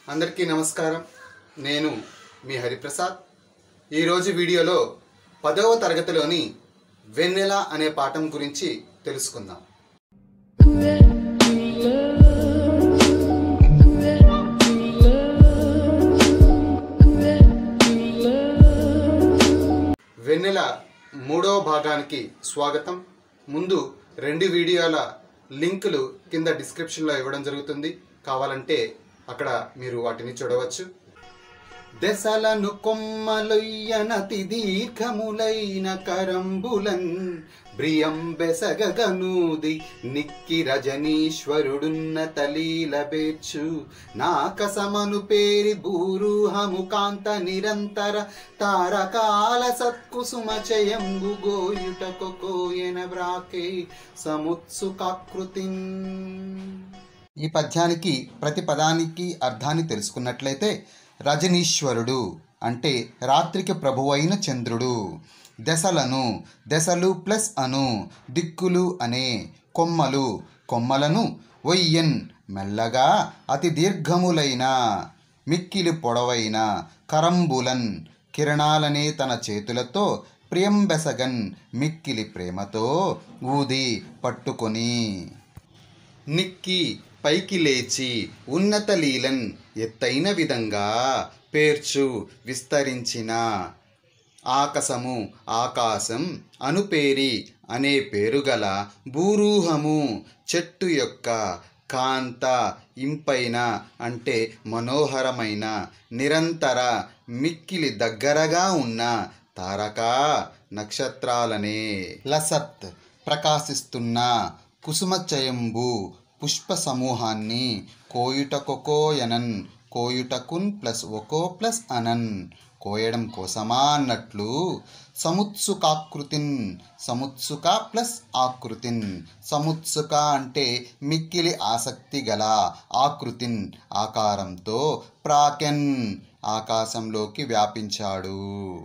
అందరికీ నమస్కారం నేను మీ హరిప్రసాద్ ఈరోజు వీడియోలో పదవ తరగతిలోని వెన్నెల అనే పాఠం గురించి తెలుసుకుందాం వెన్నెల మూడవ భాగానికి స్వాగతం ముందు రెండు వీడియోల లింకులు కింద డిస్క్రిప్షన్లో ఇవ్వడం జరుగుతుంది కావాలంటే అక్కడ మీరు వాటిని చూడవచ్చు దశలను కొమ్మలొయ్యనతి దీర్ఘములైన కరంబులన్ బ్రియం బెసగగనూది నిక్కి రజనీశ్వరుడున్న తలీల బేర్చు నాకసమను పేరి భూరూహము కాంత నిరంతర తారకాల సత్కుసుమ చయంబు గోయుట కోయన బ్రాకే సముత్సుకాకృతిన్ ఈ పద్యానికి ప్రతి పదానికి అర్థాన్ని తెలుసుకున్నట్లయితే రజనీశ్వరుడు అంటే రాత్రికి ప్రభువైన చంద్రుడు దశలను దశలు ప్లస్ అను దిక్కులు అనే కొమ్మలు కొమ్మలను ఒయ్యన్ మెల్లగా అతి దీర్ఘములైన మిక్కిలి పొడవైన కరంబులన్ కిరణాలనే తన చేతులతో ప్రియంబెసగన్ మిక్కిలి ప్రేమతో ఊది పట్టుకొని నిక్కి పైకి లేచి ఉన్నత లీలన్ ఎత్తైన విధంగా పేర్చు విస్తరించిన ఆకాశము ఆకాశం అనుపేరి అనే పేరుగల భూరూహము చెట్టు యొక్క కాంత ఇంపైన అంటే మనోహరమైన నిరంతర మిక్కిలి దగ్గరగా ఉన్న తారక నక్షత్రాలనే లసత్ ప్రకాశిస్తున్న కుసుమచయంబు పుష్ప సమూహాన్ని కోయుటకొకోయనన్ కోయుటకున్ ప్లస్ ఒకో ప్లస్ అనన్ కోయడం కోసమా అన్నట్లు సముత్సుకాకృతిన్ సముత్సుక ప్లస్ ఆకృతిన్ సముత్సుక అంటే మిక్కిలి ఆసక్తి గల ఆకృతిన్ ఆకారంతో ప్రాకెన్ ఆకాశంలోకి వ్యాపించాడు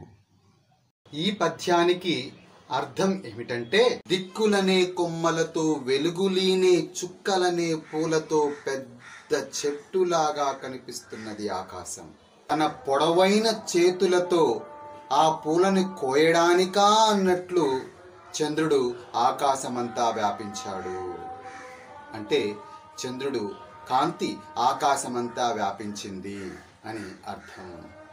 ఈ పద్యానికి అర్థం ఏమిటంటే దిక్కులనే కొమ్మలతో వెలుగులీనే చుక్కలనే పూలతో పెద్ద చెట్టులాగా కనిపిస్తున్నది ఆకాశం తన పొడవైన చేతులతో ఆ పూలని కోయడానికా అన్నట్లు చంద్రుడు ఆకాశమంతా వ్యాపించాడు అంటే చంద్రుడు కాంతి ఆకాశమంతా వ్యాపించింది అని అర్థం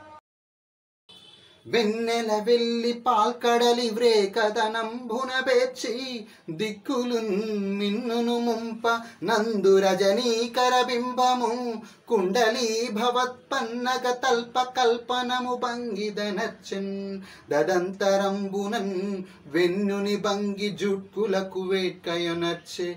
వెన్నెల వెళ్ళి పాల్కడలి వ్రేకదనంభున బేర్చి దిక్కులు మిన్నును ముంప నందు రజనీకర బింబము కుండలీ భవత్పన్నగ తల్ప కల్పనము భంగిదనచ్చన్ దదంతరంబునన్ వెన్నుని భంగి జుట్కులకు వేట్కయొనర్చే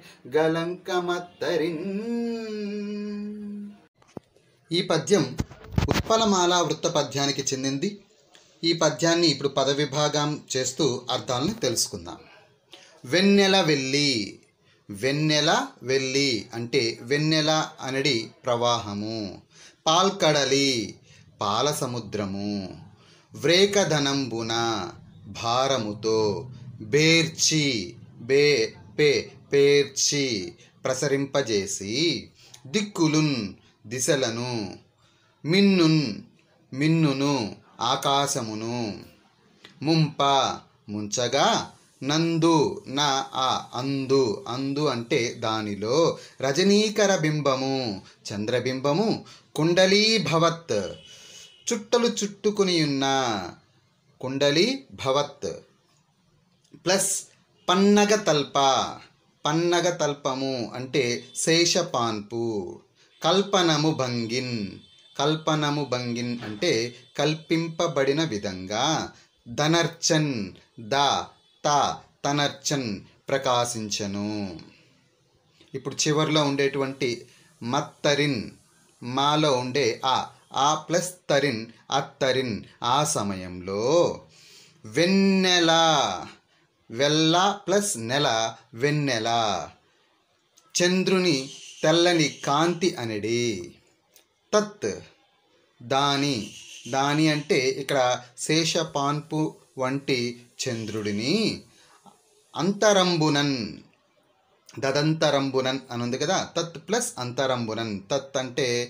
గలంకమత్తరిన్ ఈ పద్యం ఉత్పలమాల వృత్త పద్యానికి చెందింది ఈ పద్యాన్ని ఇప్పుడు పద విభాగం చేస్తూ అర్థాలను తెలుసుకుందాం వెన్నెల వెళ్ళి వెన్నెల వెళ్ళి అంటే వెన్నెల అనడి ప్రవాహము పాల్కడలి పాల సముద్రము వ్రేకధనంబున భారముతో బేర్చి బే పే పేర్చి ప్రసరింపజేసి దిక్కులున్ దిశలను మిన్నున్ మిన్నును ఆకాశమును ముంప ముంచగా నందు నా ఆ అందు అందు అంటే దానిలో రజనీకర బింబము చంద్రబింబము కుండలీ భవత్ చుట్టలు చుట్టుకుని ఉన్న కుండలీ భవత్ ప్లస్ పన్నగ తల్ప పన్నగ తల్పము అంటే శేషపాన్పు కల్పనము భంగిన్ కల్పనము భంగిన్ అంటే కల్పింపబడిన విధంగా ధనర్చన్ ద త తనర్చన్ ప్రకాశించను ఇప్పుడు చివరిలో ఉండేటువంటి మత్తరిన్ మాలో ఉండే ఆ ఆ ప్లస్ తరిన్ అత్తరిన్ ఆ సమయంలో వెన్నెల వెల్ల ప్లస్ నెల వెన్నెల చంద్రుని తెల్లని కాంతి అనడి తత్ దాని దాని అంటే ఇక్కడ శేషపాన్పు వంటి చంద్రుడిని అంతరంబునన్ దదంతరంబునన్ అని ఉంది కదా తత్ ప్లస్ అంతరంబునన్ తత్ అంటే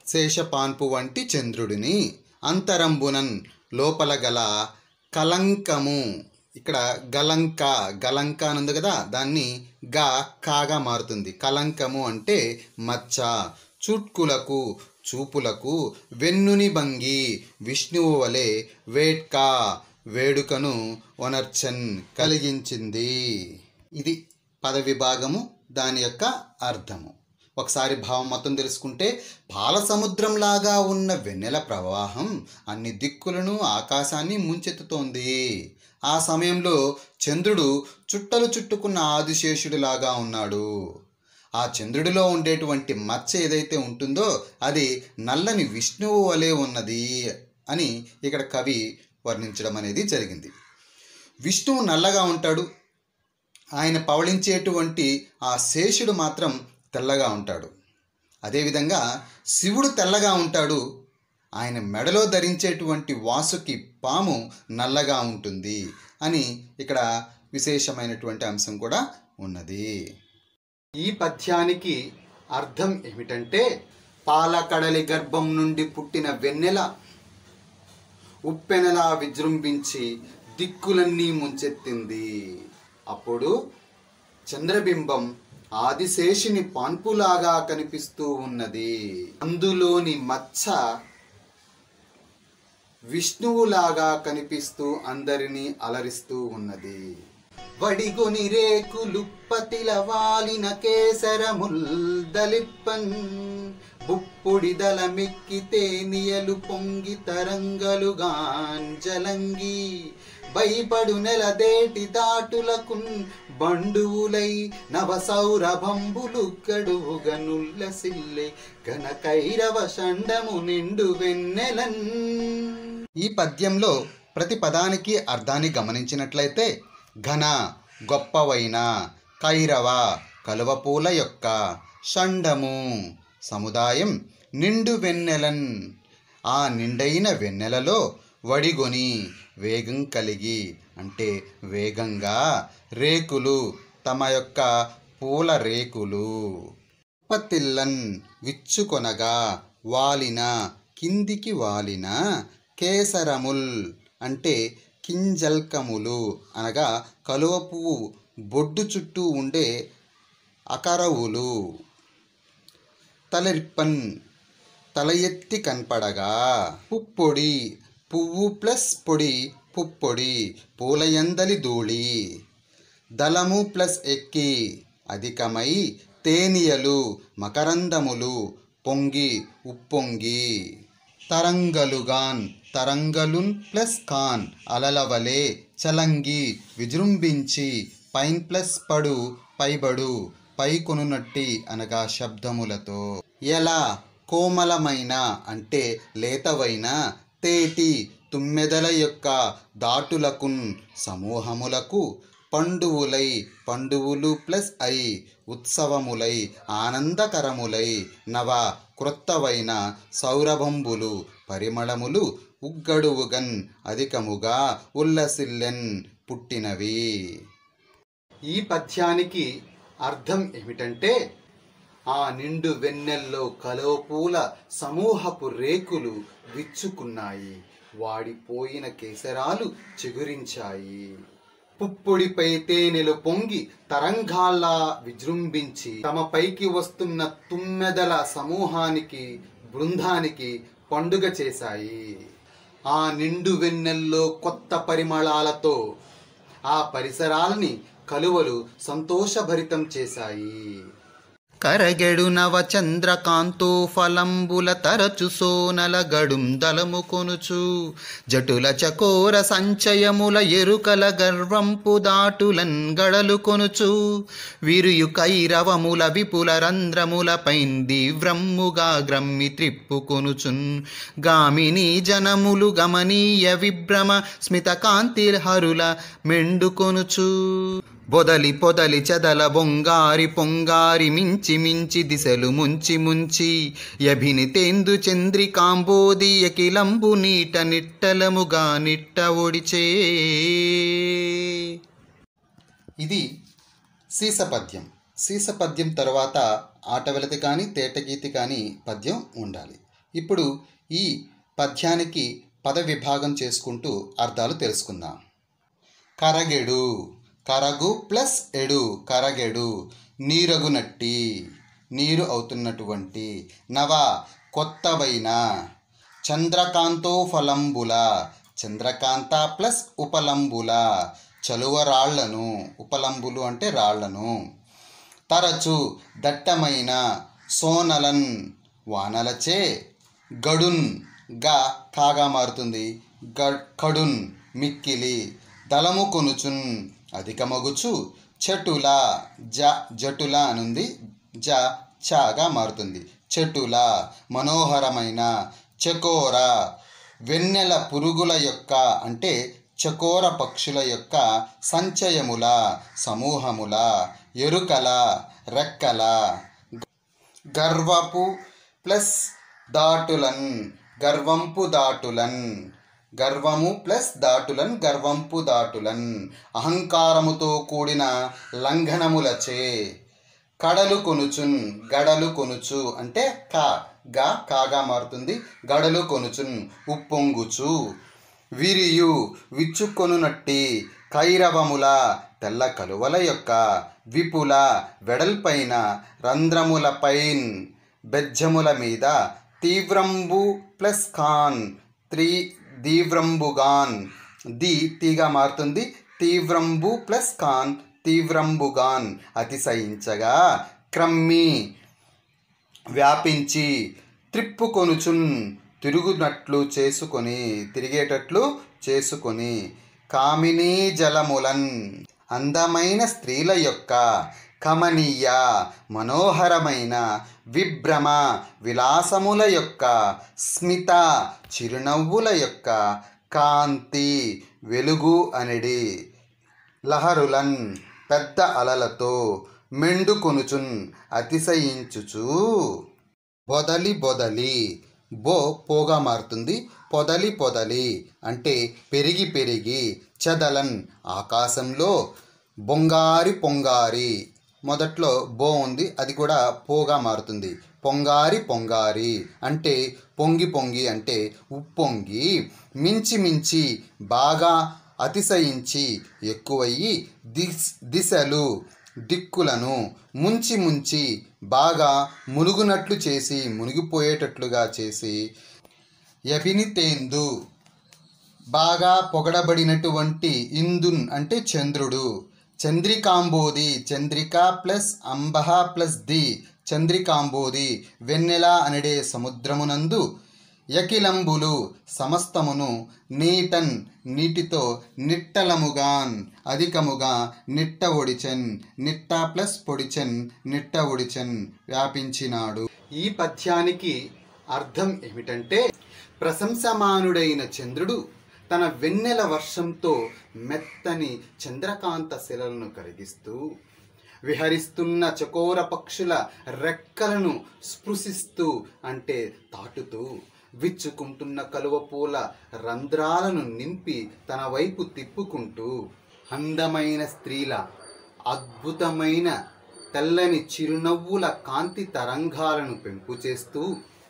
శేషపాన్పు వంటి చంద్రుడిని అంతరంబునన్ లోపల గల కలంకము ఇక్కడ గలంక గలంక అని ఉంది కదా దాన్ని గా కాగా మారుతుంది కలంకము అంటే మచ్చ చుట్కులకు చూపులకు వెన్నుని భంగి విష్ణువు వలె వేట్కా వేడుకను ఒనర్చన్ కలిగించింది ఇది పద విభాగము దాని యొక్క అర్థము ఒకసారి భావం మొత్తం తెలుసుకుంటే పాల సముద్రంలాగా ఉన్న వెన్నెల ప్రవాహం అన్ని దిక్కులను ఆకాశాన్ని ముంచెత్తుతోంది ఆ సమయంలో చంద్రుడు చుట్టలు చుట్టుకున్న ఆదిశేషుడిలాగా ఉన్నాడు ఆ చంద్రుడిలో ఉండేటువంటి మచ్చ ఏదైతే ఉంటుందో అది నల్లని విష్ణువు వలె ఉన్నది అని ఇక్కడ కవి వర్ణించడం అనేది జరిగింది విష్ణువు నల్లగా ఉంటాడు ఆయన పవళించేటువంటి ఆ శేషుడు మాత్రం తెల్లగా ఉంటాడు అదేవిధంగా శివుడు తెల్లగా ఉంటాడు ఆయన మెడలో ధరించేటువంటి వాసుకి పాము నల్లగా ఉంటుంది అని ఇక్కడ విశేషమైనటువంటి అంశం కూడా ఉన్నది ఈ పద్యానికి అర్థం ఏమిటంటే పాలకడలి గర్భం నుండి పుట్టిన వెన్నెల ఉప్పెనలా విజృంభించి దిక్కులన్నీ ముంచెత్తింది అప్పుడు చంద్రబింబం ఆదిశేషుని పాన్పులాగా కనిపిస్తూ ఉన్నది అందులోని మచ్చ విష్ణువులాగా కనిపిస్తూ అందరినీ అలరిస్తూ ఉన్నది వడిగొని రేకులుప్పతిల వాలిన కేసరముల్ దలిప్పన్ బుప్పుడిదల మెక్కితే నియలు పొంగి తరంగలుగాంజలంగి భయపడు నెలదేటి దాటులకున్ బండువులై నవ సౌరభంబులు గడువుగా నుల్లసిల్లే ఘనకైరవ షండము నిండు వెన్నెలన్ ఈ పద్యంలో ప్రతి పదానికి అర్థాన్ని గమనించినట్లయితే ఘన గొప్పవైన కైరవ కలువపూల యొక్క షండము సముదాయం నిండు వెన్నెలన్ ఆ నిండైన వెన్నెలలో వడిగొని వేగం కలిగి అంటే వేగంగా రేకులు తమ యొక్క పూల రేకులు పతిల్లన్ విచ్చుకొనగా వాలిన కిందికి వాలిన కేసరముల్ అంటే కింజల్కములు అనగా కలువ పువ్వు బొడ్డు చుట్టూ ఉండే అకరవులు తలరిప్పన్ తల ఎత్తి కనపడగా పుప్పొడి పువ్వు ప్లస్ పొడి పుప్పొడి పూలయందలి ధూళి దళము ప్లస్ ఎక్కి అధికమై తేనియలు మకరందములు పొంగి ఉప్పొంగి తరంగలుగాన్ తరంగలున్ ప్లస్ కాన్ అలలవలే చలంగి విజృంభించి పైన్ ప్లస్ పడు పైబడు పైకొనునట్టి అనగా శబ్దములతో ఎలా కోమలమైన అంటే లేతవైన తేటి తుమ్మెదల యొక్క దాటులకున్ సమూహములకు పండువులై పండువులు ప్లస్ ఐ ఉత్సవములై ఆనందకరములై నవ క్రొత్తవైన సౌరభంబులు పరిమళములు ఉగ్గడువుగన్ అధికముగా ఉల్లసిల్లెన్ పుట్టినవి ఈ పద్యానికి అర్థం ఏమిటంటే ఆ నిండు వెన్నెల్లో కలువపూల సమూహపు రేకులు విచ్చుకున్నాయి వాడిపోయిన కేసరాలు చిగురించాయి పుప్పొడిపై తేనెలు పొంగి తరంగాల్లా విజృంభించి తమ పైకి వస్తున్న తుమ్మెదల సమూహానికి బృందానికి పండుగ చేశాయి ఆ నిండు వెన్నెల్లో కొత్త పరిమళాలతో ఆ పరిసరాలని కలువలు సంతోషభరితం చేశాయి కరగెడు నవ చంద్రకాంతో ఫలంబుల తరచు సోనల గడుం దళము కొనుచు జటుల చకోర సంచయముల ఎరుకల గర్వంపు దాటులన్ గడలు కొనుచు విరియు కైరవముల విపుల రంధ్రముల పైన్ దివ్రమ్ముగా గ్రమ్మి త్రిప్పు కొనుచున్ గామిని జనములు గమనీయ విభ్రమ స్మిత కాంతి హరుల మెండు కొనుచు బొదలి పొదలి చెదల బొంగారి పొంగారి మించి మించి దిశలు ముంచి ముంచి యభిని తేందు చంద్రి కాంబోదియ కిలంబు నీట నిట్టలముగా నిట్ట ఒడిచే ఇది సీసపద్యం సీసపద్యం తర్వాత ఆటవెలతి కానీ తేటగీతి కానీ పద్యం ఉండాలి ఇప్పుడు ఈ పద్యానికి పద విభాగం చేసుకుంటూ అర్థాలు తెలుసుకుందాం కరగెడు కరగు ప్లస్ ఎడు కరగెడు నీరగునట్టి నీరు అవుతున్నటువంటి నవ కొత్తవైన చంద్రకాంతో ఫలంబుల చంద్రకాంత ప్లస్ ఉపలంబుల చలువ రాళ్లను ఉపలంబులు అంటే రాళ్లను తరచు దట్టమైన సోనలన్ వానలచే గడున్ గా కాగా మారుతుంది గ కడున్ మిక్కిలి దళము కొనుచున్ అధికమగుచు చెటుల జ జటుల అనుంది జ చాగా మారుతుంది చెటుల మనోహరమైన చకోర వెన్నెల పురుగుల యొక్క అంటే చకోర పక్షుల యొక్క సంచయముల సమూహముల ఎరుకల రెక్కల గర్వపు ప్లస్ దాటులన్ గర్వంపు దాటులన్ గర్వము ప్లస్ దాటులన్ గర్వంపు దాటులన్ అహంకారముతో కూడిన లంఘనములచే కడలు కొనుచున్ గడలు కొనుచు అంటే కా గా కాగా మారుతుంది గడలు కొనుచున్ ఉప్పొంగుచు విరియు విచ్చుకొనునట్టి కైరవముల తెల్ల కలువల యొక్క విపుల వెడల్పైన రంధ్రములపైన్ బెజ్జముల మీద తీవ్రంబు ప్లస్ ఖాన్ త్రీ తీవ్రంబుగాన్ ది తీగా మారుతుంది తీవ్రంబు ప్లస్ ఖాన్ తీవ్రంబుగాన్ అతిశయించగా క్రమ్మి వ్యాపించి త్రిప్పుకొనుచున్ తిరుగునట్లు చేసుకొని తిరిగేటట్లు చేసుకొని కామినీ జలములన్ అందమైన స్త్రీల యొక్క కమనీయ మనోహరమైన విభ్రమ విలాసముల యొక్క స్మిత చిరునవ్వుల యొక్క కాంతి వెలుగు అనిడి లహరులన్ పెద్ద అలలతో మెండుకొనుచున్ అతిశయించుచు బొదలి బొదలి బో పోగా మారుతుంది పొదలి పొదలి అంటే పెరిగి పెరిగి చదలన్ ఆకాశంలో బొంగారి పొంగారి మొదట్లో బో ఉంది అది కూడా పోగా మారుతుంది పొంగారి పొంగారి అంటే పొంగి పొంగి అంటే ఉప్పొంగి మించి మించి బాగా అతిశయించి ఎక్కువయ్యి దిశ్ దిశలు దిక్కులను ముంచి ముంచి బాగా మునుగునట్లు చేసి మునిగిపోయేటట్లుగా చేసి యభినితేందు బాగా పొగడబడినటువంటి ఇందున్ అంటే చంద్రుడు చంద్రికాంబోది చంద్రిక ప్లస్ అంబహ ప్లస్ ది చంద్రికాంబోది వెన్నెల అనడే సముద్రమునందు యకిలంబులు సమస్తమును నీటన్ నీటితో నిట్టలముగాన్ అధికముగా నిట్ట ఒడిచెన్ నిట్ట ప్లస్ పొడిచెన్ నిట్ట ఒడిచెన్ వ్యాపించినాడు ఈ పద్యానికి అర్థం ఏమిటంటే ప్రశంసమానుడైన చంద్రుడు తన వెన్నెల వర్షంతో మెత్తని చంద్రకాంత శిలలను కరిగిస్తూ విహరిస్తున్న చకోర పక్షుల రెక్కలను స్పృశిస్తూ అంటే తాటుతూ విచ్చుకుంటున్న కలువ పూల రంధ్రాలను నింపి తన వైపు తిప్పుకుంటూ అందమైన స్త్రీల అద్భుతమైన తెల్లని చిరునవ్వుల కాంతి తరంగాలను పెంపు చేస్తూ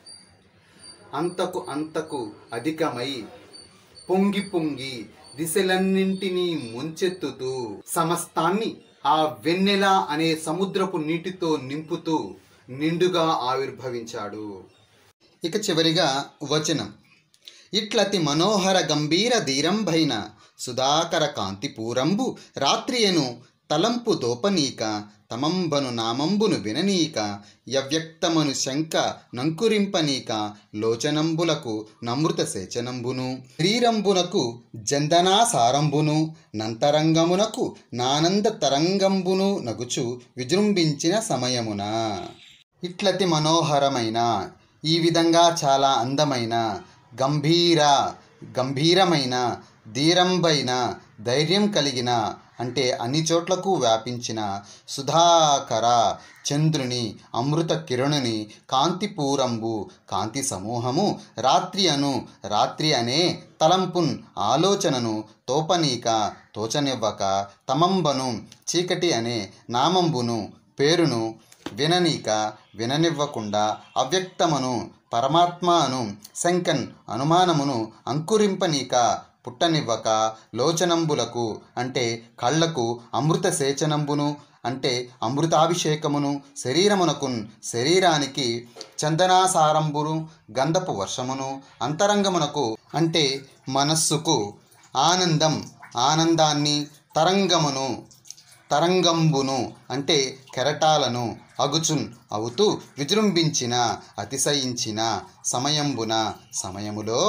అంతకు అంతకు అధికమై పొంగి పొంగి దిశలన్నింటినీ ముంచెత్తుతూ సమస్తాన్ని ఆ వెన్నెల అనే సముద్రపు నీటితో నింపుతూ నిండుగా ఆవిర్భవించాడు ఇక చివరిగా వచనం ఇట్లతి మనోహర గంభీర ధీరంభైన సుధాకర కాంతిపూరంబు రాత్రియను తలంపు దోపనీక తమంబను నామంబును విననీక యవ్యక్తమను శంక నంకురింపనీక లోచనంబులకు నమృత సేచనంబును శ్రీరంబునకు జందనా సారంబును నంతరంగమునకు నానంద తరంగంబును నగుచు విజృంభించిన సమయమున ఇట్లతి మనోహరమైన ఈ విధంగా చాలా అందమైన గంభీర గంభీరమైన ధీరంబైన ధైర్యం కలిగిన అంటే అన్ని చోట్లకు వ్యాపించిన సుధాకర చంద్రుని అమృత కిరణుని కాంతిపూరంబు కాంతి సమూహము రాత్రి అను రాత్రి అనే తలంపున్ ఆలోచనను తోపనీక తోచనివ్వక తమంబను చీకటి అనే నామంబును పేరును విననీక విననివ్వకుండా అవ్యక్తమును పరమాత్మను శంకన్ అనుమానమును అంకురింపనీక పుట్టనివ్వక లోచనంబులకు అంటే కళ్ళకు అమృత సేచనంబును అంటే అమృతాభిషేకమును శరీరమునకున్ శరీరానికి చందనాసారంబును గంధపు వర్షమును అంతరంగమునకు అంటే మనస్సుకు ఆనందం ఆనందాన్ని తరంగమును తరంగంబును అంటే కెరటాలను అగుచున్ అవుతూ విజృంభించిన అతిశయించిన సమయంబున సమయములో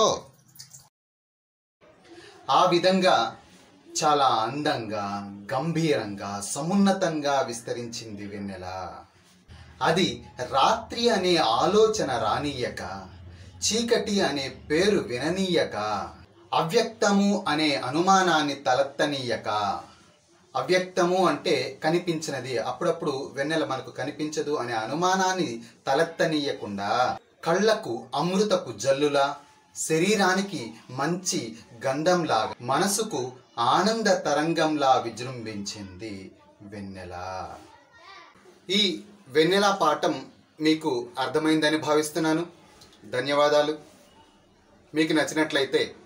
ఆ విధంగా చాలా అందంగా గంభీరంగా సమున్నతంగా విస్తరించింది వెన్నెల అది రాత్రి అనే ఆలోచన రానీయక చీకటి అనే పేరు విననీయక అవ్యక్తము అనే అనుమానాన్ని తలెత్తనీయక అవ్యక్తము అంటే కనిపించినది అప్పుడప్పుడు వెన్నెల మనకు కనిపించదు అనే అనుమానాన్ని తలెత్తనీయకుండా కళ్ళకు అమృతపు జల్లులా శరీరానికి మంచి గంధంలాగా మనసుకు ఆనంద తరంగంలా విజృంభించింది వెన్నెల ఈ వెన్నెల పాఠం మీకు అర్థమైందని భావిస్తున్నాను ధన్యవాదాలు మీకు నచ్చినట్లయితే